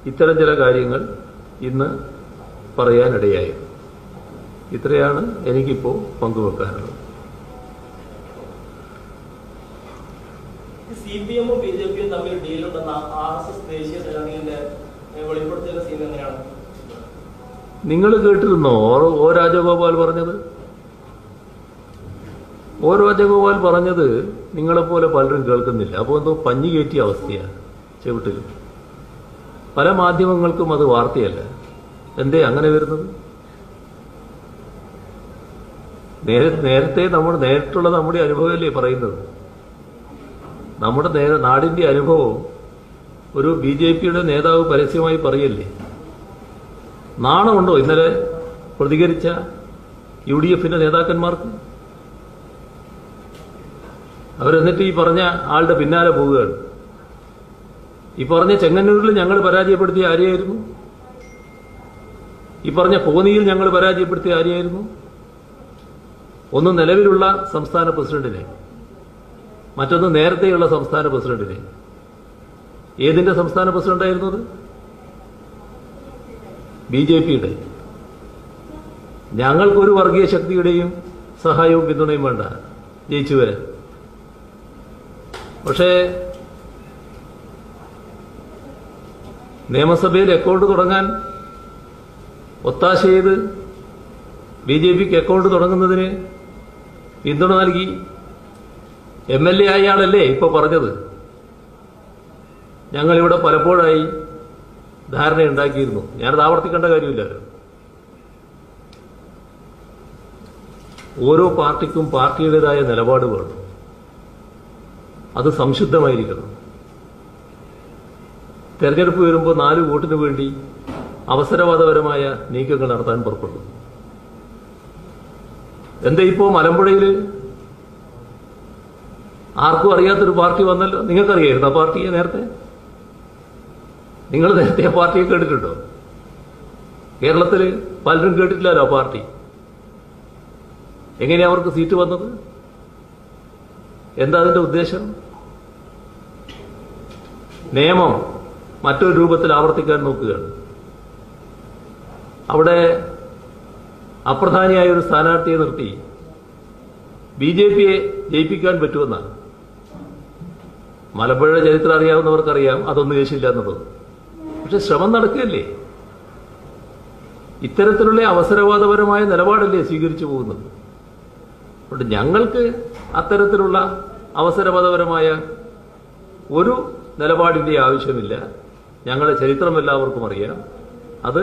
ഇത്തരം ചില കാര്യങ്ങൾ ഇന്ന് പറയാനിടയായത് ഇത്രയാണ് എനിക്കിപ്പോൾ പങ്കുവെക്കാനുള്ളത് സി പി എമ്മും ബി ജെ പിയും തമ്മിൽ ഡീലുണ്ടെന്ന ആർ എസ് എസ് ദേശീയ സേനാനിയുടെ വെളിപ്പെടുത്തിയ സീൻ എങ്ങനെയാണ് നിങ്ങൾ കേട്ടിരുന്നോ ഓ- ഓ രാജഗോപാൽ പറഞ്ഞത് ഓ രാജഗോപാൽ പറഞ്ഞത് നിങ്ങളെപ്പോലെ പലരും കേൾക്കുന്നില്ല അപ്പോൾ എന്തോ പഞ്ഞി കയറ്റിയ അവസ്ഥയാണ് ചെവിട്ടിൽ പല മാധ്യമങ്ങൾക്കും അത് വാർത്തയല്ല എന്തേ അങ്ങനെ വരുന്നത് നേരെ നേരത്തെ നമ്മൾ നേരിട്ടുള്ള നമ്മുടെ അനുഭവമല്ലേ പറയുന്നത് നമ്മുടെ നേ- നാടിന്റെ അനുഭവം ഒരു ബി ജെ പിയുടെ നേതാവ് പരസ്യമായി പറയല്ലേ നാണമുണ്ടോ ഇന്നലെ പ്രതികരിച്ച യു ഡി എഫിന്റെ നേതാക്കന്മാർക്ക് അവരെന്നിട്ട് ഈ പറഞ്ഞ ആളുടെ പിന്നാലെ പോവുകയാണ് ഈ പറഞ്ഞ ചെങ്ങന്നൂരിൽ ഞങ്ങൾ പരാജയപ്പെടുത്തിയ ആരെയായിരുന്നു ഈ പറഞ്ഞ കോന്നിയിൽ ഞങ്ങൾ പരാജയപ്പെടുത്തിയ ആരെയായിരുന്നു ഒന്ന് നിലവിലുള്ള സംസ്ഥാന പ്രസിഡന്റിനെ മറ്റൊന്ന് നേരത്തെയുള്ള സംസ്ഥാന പ്രസിഡന്റിനെ ഏതിന്റെ സംസ്ഥാന പ്രസിഡന്റായിരുന്നു അത് ബി ജെ പിയുടെ ഞങ്ങൾക്കൊരു വർഗീയ ശക്തിയുടെയും സഹായവും പിന്തുണയും വേണ്ട ജയിച്ചു വരാൻ പക്ഷേ നിയമസഭയിൽ അക്കൗണ്ട് തുടങ്ങാൻ ഒത്താശ ചെയ്ത് ബി ജെ പിക്ക് അക്കൗണ്ട് തുടങ്ങുന്നതിന് പിന്തുണ നൽകി എം എൽ എ ആയ ആളല്ലേ ഇപ്പൊ പറഞ്ഞത് ഞങ്ങളിവിടെ പലപ്പോഴായി ധാരണയുണ്ടാക്കിയിരുന്നു ഞാനത് ആവർത്തിക്കേണ്ട കാര്യമില്ലല്ലോ ഓരോ പാർട്ടിക്കും പാർട്ടിയുടേതായ നിലപാട് വേണം അത് സംശുദ്ധമായിരിക്കണം തെരഞ്ഞെടുപ്പ് വരുമ്പോൾ നാല് വോട്ടിന് വേണ്ടി അവസരവാദപരമായ നീക്കങ്ങൾ നടത്താൻ പുറപ്പെട്ടു എന്താ ഇപ്പോ മലമ്പുഴയിൽ ആർക്കും അറിയാത്തൊരു പാർട്ടി വന്നല്ലോ നിങ്ങൾക്കറിയായിരുന്നു ആ പാർട്ടിയെ നേരത്തെ നിങ്ങൾ നേരത്തെ ആ പാർട്ടിയെ കേട്ടിട്ടുണ്ടോ കേരളത്തിൽ പലരും കേട്ടിട്ടില്ലല്ലോ ആ പാർട്ടി എങ്ങനെയാ അവർക്ക് സീറ്റ് വന്നത് എന്താ അതിന്റെ ഉദ്ദേശം നിയമം മറ്റൊരു രൂപത്തിൽ ആവർത്തിക്കാൻ നോക്കുകയാണ് അവിടെ അപ്രധാനിയായ ഒരു സ്ഥാനാർത്ഥിയെ നിർത്തി ബി ജെ പിയെ ജയിപ്പിക്കാൻ പറ്റുമെന്നാണ് മലമ്പുഴ ചരിത്രം അറിയാവുന്നവർക്കറിയാം അതൊന്നും യേശില്ല എന്നുള്ളത് പക്ഷെ ശ്രമം നടക്കുകയല്ലേ ഇത്തരത്തിലുള്ള അവസരവാദപരമായ നിലപാടല്ലേ സ്വീകരിച്ചു പോകുന്നത് അതുകൊണ്ട് ഞങ്ങൾക്ക് അത്തരത്തിലുള്ള അവസരവാദപരമായ ഒരു നിലപാടിന്റെ ആവശ്യമില്ല ഞങ്ങളുടെ ചരിത്രം എല്ലാവർക്കും അറിയാം അത്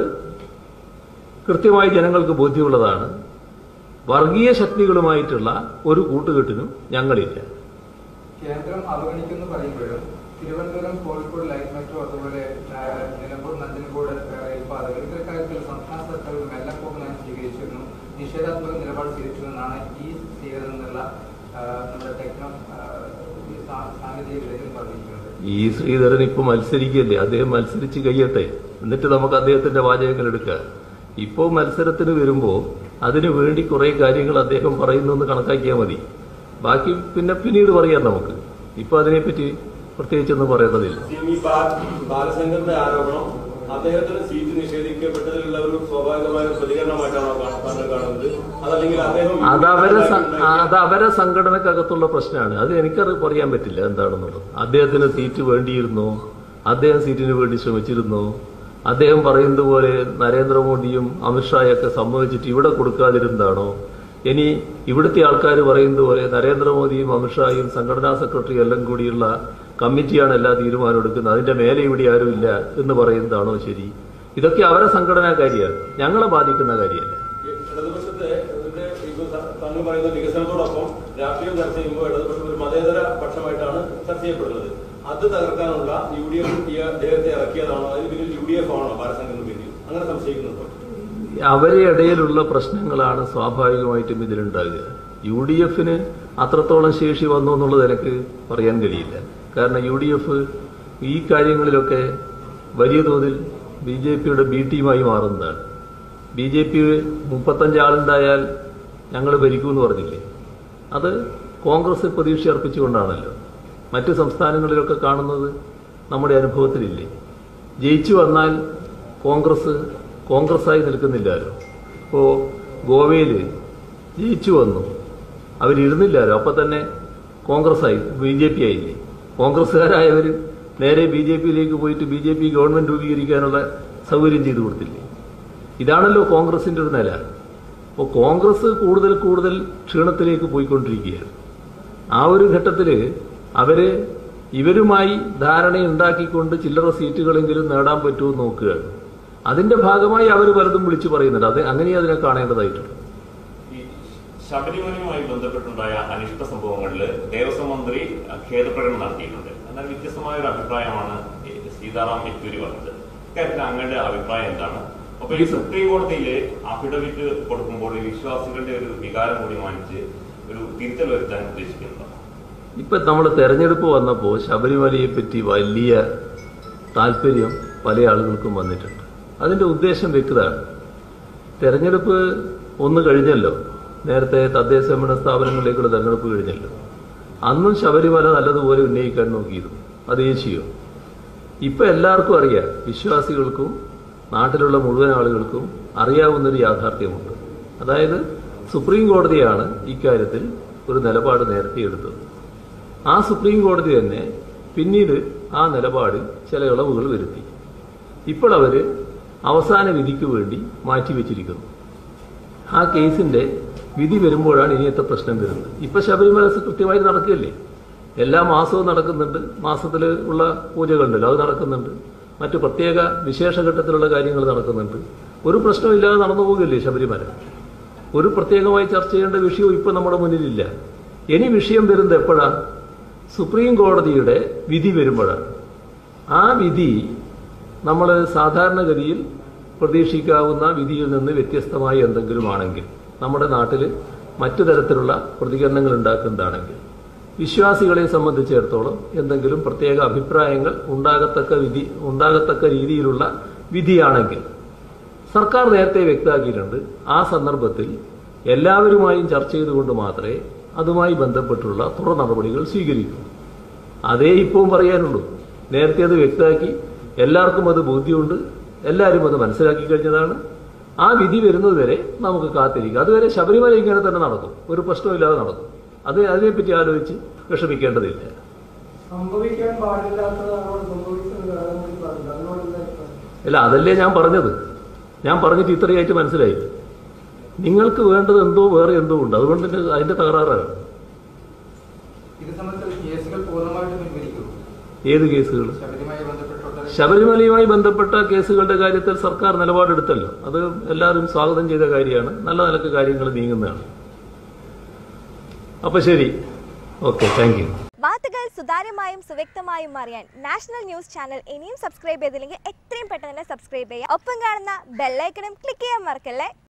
കൃത്യമായി ജനങ്ങൾക്ക് ബോധ്യമുള്ളതാണ് വർഗീയ ശക്തികളുമായിട്ടുള്ള ഒരു കൂട്ടുകെട്ടിനും ഞങ്ങളില്ല കേന്ദ്രം അവഗണിക്കുന്നു പറയുമ്പോഴും തിരുവനന്തപുരം കോഴിക്കോട് ലൈറ്റ് മെട്രോ അതുപോലെ ആ, നിലമ്പൂർ നഞ്ചനക്കോട് റെയിൽപാതകൾ ഇത്തരം കാര്യത്തിൽ സംസ്ഥാന സർക്കാർ ഒരു മെല്ലപ്പോക്ക് നയം സ്വീകരിച്ചിരുന്നു നിഷേധാത്മക നിലപാട് സ്വീകരിച്ചിരുന്നതാണ് ഈ സ്വീകരണം എന്നുള്ള ആ, നമ്മുടെ ടെക്നോ ആ, ഈ സാ- സാങ്കേതിക വിദഗ്ധൻ പറഞ്ഞിരിക്കുന്നത് ഈ ശ്രീധരൻ ഇപ്പൊ മത്സരിക്കല്ലേ അദ്ദേഹം മത്സരിച്ച് കഴിയട്ടെ എന്നിട്ട് നമുക്ക് അദ്ദേഹത്തിന്റെ വാചകങ്ങൾ എടുക്കാം ഇപ്പോ മത്സരത്തിന് വരുമ്പോ അതിനു വേണ്ടി കുറെ കാര്യങ്ങൾ അദ്ദേഹം പറയുന്നു എന്ന് കണക്കാക്കിയാൽ മതി ബാക്കി പിന്നെ പിന്നീട് പറയാം നമുക്ക് ഇപ്പൊ അതിനെപ്പറ്റി പ്രത്യേകിച്ചൊന്നും പറയേണ്ടതില്ല ഈ ബാ- ബാലശങ്കറിന്റെ ആരോപണം അദ്ദേഹത്തിന് സീറ്റ് നിഷേധിക്കപ്പെട്ടതിലുള്ള ഒരു സ്വാഭാവികമായ ഒരു പ്രതികരണമായിട്ടാണോ കാണ- താങ്കൾ കാണുന്നത് അതല്ലെങ്കിൽ അദ്ദേഹം അത് അവരെ സ- അത് അവരെ സംഘടനക്കകത്തുള്ള പ്രശ്നമാണ് അത് എനിക്കത് പറയാൻ പറ്റില്ല എന്താണെന്നുള്ളത് അദ്ദേഹത്തിന് സീറ്റ് വേണ്ടിയിരുന്നോ അദ്ദേഹം സീറ്റിന് വേണ്ടി ശ്രമിച്ചിരുന്നോ അദ്ദേഹം പറയുന്നത് പോലെ നരേന്ദ്രമോദിയും അമിത്ഷായൊക്കെ സമ്മതിച്ചിട്ട് ഇവിടെ കൊടുക്കാതിരുന്നതാണോ ഇനി ഇവിടുത്തെ ആൾക്കാർ പറയുന്നത് പോലെ നരേന്ദ്രമോദിയും അമിത്ഷായും സംഘടനാ സെക്രട്ടറിയും എല്ലാം കൂടിയുള്ള കമ്മിറ്റിയാണ് എല്ലാ തീരുമാനം എടുക്കുന്നത് അതിന്റെ മേലെ ഇവിടെ ആരുമില്ല എന്ന് പറയുന്നതാണോ ശരി ഇതൊക്കെ അവരെ സംഘടനാ കാര്യമാണ് ഞങ്ങളെ ബാധിക്കുന്ന കാര്യമല്ല ഈ ഇടതുപക്ഷത്തെ ഇതിന്റെ ഇപ്പൊ ത- താങ്കൾ പറയുന്ന വികസനത്തോടൊപ്പം രാഷ്ട്രീയം ചർച്ച ചെയ്യുമ്പോൾ ഇടതുപക്ഷം ഒരു മതേതര പക്ഷമായിട്ടാണ് ചർച്ച ചെയ്യപ്പെടുന്നത് അത് തകർക്കാനുള്ള യു ഡി എഫ് ഈ അദ്ദേഹത്തെ ഇറക്കിയതാണോ അതിന് പിന്നിൽ യു ഡി എഫ് ആണോ ബാലശങ്കറിന് പിന്നിൽ അങ്ങനെ സംശയിക്കുന്നുണ്ടോ അവരെ ഇടയിലുള്ള പ്രശ്നങ്ങളാണ് സ്വാഭാവികമായിട്ടും ഇതിലുണ്ടാകുക യു ഡി എഫിന് അത്രത്തോളം ശേഷി വന്നു എന്നുള്ളത് എനിക്ക് പറയാൻ കഴിയില്ല കാരണം യു ഡി എഫ് ഈ കാര്യങ്ങളിലൊക്കെ വലിയ തോതിൽ ബി ജെ പിയുടെ ബി ടീമായി മാറുന്നതാണ് ബി ജെ പി മുപ്പത്തഞ്ച് ആളുണ്ടായാൽ ഞങ്ങൾ ഭരിക്കുമെന്ന് പറഞ്ഞില്ലേ അത് കോൺഗ്രസ് പ്രതീക്ഷ അർപ്പിച്ചുകൊണ്ടാണല്ലോ മറ്റ് സംസ്ഥാനങ്ങളിലൊക്കെ കാണുന്നത് നമ്മുടെ അനുഭവത്തിലില്ലേ ജയിച്ചു വന്നാൽ കോൺഗ്രസ് കോൺഗ്രസ്സായി നിൽക്കുന്നില്ലല്ലോ ഇപ്പോൾ ഗോവയിൽ ജയിച്ചു വന്നു അവരിരുന്നില്ലല്ലോ അപ്പം തന്നെ കോൺഗ്രസ്സായി ബി ജെ പി ആയില്ലേ കോൺഗ്രസ്സുകാരായവർ നേരെ ബി ജെ പിയിലേക്ക് പോയിട്ട് ബി ജെ പി ഗവൺമെന്റ് രൂപീകരിക്കാനുള്ള സൗകര്യം ചെയ്തു കൊടുത്തില്ലേ ഇതാണല്ലോ കോൺഗ്രസിന്റെ ഒരു നില അപ്പോൾ കോൺഗ്രസ് കൂടുതൽ കൂടുതൽ ക്ഷീണത്തിലേക്ക് പോയിക്കൊണ്ടിരിക്കുകയാണ് ആ ഒരു ഘട്ടത്തിൽ അവര് ഇവരുമായി ധാരണയുണ്ടാക്കിക്കൊണ്ട് ചില്ലറ സീറ്റുകളെങ്കിലും നേടാൻ പറ്റുമോ എന്ന് നോക്കുകയാണ് അതിന്റെ ഭാഗമായി അവർ പലതും വിളിച്ചു പറയുന്നുണ്ട് അത് അങ്ങനെ അതിനെ കാണേണ്ടതായിട്ടുണ്ട് ഈ ശബരിമലയുമായി ബന്ധപ്പെട്ടുണ്ടായ അനിഷ്ട സംഭവങ്ങളിൽ ദേവസ്വം മന്ത്രി ഖേദപ്രകടനം നടത്തിയിട്ടുണ്ട് എന്നാൽ വ്യത്യസ്തമായ ഒരു അഭിപ്രായമാണ് ഈ സീതാറാം യെച്ചൂരി പറഞ്ഞത് ഇക്കാര്യത്തിൽ അങ്ങയുടെ അഭിപ്രായം എന്താണ് അപ്പൊ ഈ സുപ്രീം കോടതിയിൽ അഫിഡവിറ്റ് കൊടുക്കുമ്പോൾ ഈ വിശ്വാസികളുടെ ഒരു വികാരം കൂടി മാനിച്ച് ഒരു തിരുത്തൽ വരുത്താൻ ഉദ്ദേശിക്കുന്നുണ്ടോ ഇപ്പൊ നമ്മൾ തെരഞ്ഞെടുപ്പ് വന്നപ്പോൾ ശബരിമലയെ പറ്റി വലിയ താല്പര്യം പല ആളുകൾക്കും വന്നിട്ടുണ്ട് അതിന്റെ ഉദ്ദേശം വ്യക്തമാണ് തെരഞ്ഞെടുപ്പ് ഒന്ന് കഴിഞ്ഞല്ലോ നേരത്തെ തദ്ദേശ ഭരണ സ്ഥാപനങ്ങളിലേക്കുള്ള തെരഞ്ഞെടുപ്പ് കഴിഞ്ഞല്ലോ അന്നും ശബരിമല നല്ലതുപോലെ ഉന്നയിക്കാൻ നോക്കിയിരുന്നു അത് ദേശീയം ഇപ്പൊ എല്ലാവർക്കും അറിയാം വിശ്വാസികൾക്കും നാട്ടിലുള്ള മുഴുവൻ ആളുകൾക്കും അറിയാവുന്നൊരു യാഥാർത്ഥ്യമുണ്ട് അതായത് സുപ്രീം കോടതിയാണ് ഇക്കാര്യത്തിൽ ഒരു നിലപാട് നേരത്തെ എടുത്തത് ആ സുപ്രീം കോടതി തന്നെ പിന്നീട് ആ നിലപാടിൽ ചില ഇളവുകൾ വരുത്തി ഇപ്പോൾ അവര് അവസാന വിധിക്ക് വേണ്ടി മാറ്റിവെച്ചിരിക്കുന്നു ആ കേസിന്റെ വിധി വരുമ്പോഴാണ് ഇനിയത്തെ പ്രശ്നം വരുന്നത് ഇപ്പൊ ശബരിമല കൃത്യമായി നടക്കുകയല്ലേ എല്ലാ മാസവും നടക്കുന്നുണ്ട് മാസത്തിൽ ഉള്ള പൂജകളുണ്ടല്ലോ അത് നടക്കുന്നുണ്ട് മറ്റു പ്രത്യേക വിശേഷഘട്ടത്തിലുള്ള കാര്യങ്ങൾ നടക്കുന്നുണ്ട് ഒരു പ്രശ്നമില്ലാതെ നടന്നു പോകുകയല്ലേ ശബരിമല ഒരു പ്രത്യേകമായി ചർച്ച ചെയ്യേണ്ട വിഷയവും ഇപ്പൊ നമ്മുടെ മുന്നിലില്ല ഇനി വിഷയം വരുന്നത് എപ്പോഴാണ് സുപ്രീം കോടതിയുടെ വിധി വരുമ്പോഴാണ് ആ വിധി നമ്മൾ സാധാരണഗതിയിൽ പ്രതീക്ഷിക്കാവുന്ന വിധിയിൽ നിന്ന് വ്യത്യസ്തമായി എന്തെങ്കിലും ആണെങ്കിൽ നമ്മുടെ നാട്ടിൽ മറ്റു തരത്തിലുള്ള പ്രതികരണങ്ങൾ ഉണ്ടാക്കുന്നതാണെങ്കിൽ വിശ്വാസികളെ സംബന്ധിച്ചിടത്തോളം എന്തെങ്കിലും പ്രത്യേക അഭിപ്രായങ്ങൾ ഉണ്ടാകത്തക്ക വിധി ഉണ്ടാകത്തക്ക രീതിയിലുള്ള വിധിയാണെങ്കിൽ സർക്കാർ നേരത്തെ വ്യക്തമാക്കിയിട്ടുണ്ട് ആ സന്ദർഭത്തിൽ എല്ലാവരുമായും ചർച്ച ചെയ്തുകൊണ്ട് മാത്രമേ അതുമായി ബന്ധപ്പെട്ടുള്ള തുടർ നടപടികൾ സ്വീകരിക്കൂ അതേ ഇപ്പവും പറയാനുള്ളൂ നേരത്തെ അത് വ്യക്തമാക്കി എല്ലാവർക്കും അത് ബോധ്യമുണ്ട് എല്ലാവരും അത് മനസ്സിലാക്കി കഴിഞ്ഞതാണ് ആ വിധി വരുന്നതുവരെ നമുക്ക് കാത്തിരിക്കാം അതുവരെ ശബരിമല ഇങ്ങനെ തന്നെ നടക്കും ഒരു പ്രശ്നമില്ലാതെ നടക്കും അത് അതിനെപ്പറ്റി ആലോചിച്ച് വിഷമിക്കേണ്ടതില്ല സംഭവിക്കാൻ പാടില്ലാത്തതാണ് സംഭവിച്ചത് കാണാൻ വേണ്ടി പാടില്ല അതിനോട് എന്താ അഭിപ്രായം? അല്ല അതല്ലേ ഞാൻ പറഞ്ഞത് ഞാൻ പറഞ്ഞിട്ട് ഇത്രയായിട്ട് മനസ്സിലായി നിങ്ങൾക്ക് വേണ്ടത് എന്തോ വേറെ എന്തോ ഉണ്ട് അതുകൊണ്ട് തന്നെ അതിന്റെ തകരാറാണ് ഇത് സംബന്ധിച്ച കേസുകൾ പൂർണ്ണമായിട്ടും പിൻവലിക്കും ഏത് കേസുകൾ ശബരിമലയുമായി ബന്ധപ്പെട്ട ശബരിമലയുമായി ബന്ധപ്പെട്ട കേസുകളുടെ കാര്യത്തിൽ സർക്കാർ നിലപാടെടുത്തല്ലോ അത് എല്ലാവരും സ്വാഗതം ചെയ്ത കാര്യമാണ് നല്ല നിലക്ക് കാര്യങ്ങൾ നീങ്ങുന്നതാണ് അപ്പൊ ശരി ഓക്കെ താങ്ക് യു വാർത്തകൾ സുതാര്യമായും സുവ്യക്തമായും അറിയാൻ നാഷണൽ ന്യൂസ് ചാനൽ ഇനിയും സബ്സ്ക്രൈബ് ചെയ്തില്ലെങ്കിൽ എത്രയും പെട്ടെന്ന് തന്നെ സബ്സ്ക്രൈബ് ചെയ്യുക ഒപ്പം കാണുന്ന ബെല്ലൈക്കണും ക്ലിക്ക് ചെയ്യാൻ മറക്കല്ലേ